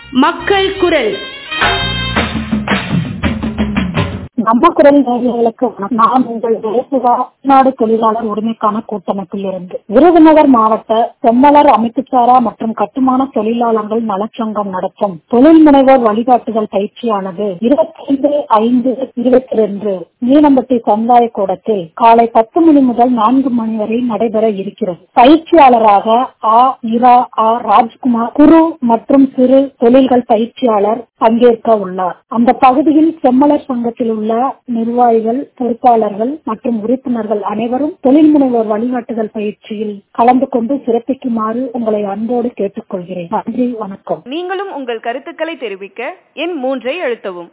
மக்கள் குரல் நம்ம குரல் நேயர்களுக்கு வணக்கம். நான் உங்கள் தேசிகா நாடு தொழிலாளர் உரிமைக்கான கூட்டமைப்பில் இருந்து விருதுநகர் மாவட்ட செம்மலர் அமைப்புச்சாரா மற்றும் கட்டுமான தொழிலாளர்கள் நலச்சங்கம் நடத்தும் தொழில் முனைவோர் வழிகாட்டுதல் பயிற்சியானது இருபத்தி ஐந்து ஐந்து இருபத்தி ரெண்டு மீனம்பட்டி சமுதாய கூடத்தில் காலை பத்து மணி முதல் நான்கு மணி வரை நடைபெற இருக்கிறது பயிற்சியாளராக ஆ இரா ஆ ராஜ்குமார் குறு மற்றும் சிறு தொழில்கள் பயிற்சியாளர் பங்கேற்க உள்ளார் அந்த பகுதியில் செம்மலர் சங்கத்தில் உள்ள நிர்வாகிகள் பொறுப்பாளர்கள் மற்றும் உறுப்பினர்கள் அனைவரும் தொழில் முனைவோர் வழிகாட்டுதல் பயிற்சியில் கலந்து கொண்டு சிறப்பிக்குமாறு உங்களை அன்போடு கேட்டுக்கொள்கிறேன் நன்றி வணக்கம் நீங்களும் உங்கள் கருத்துக்களை தெரிவிக்க எண் மூன்றை அழுத்தவும்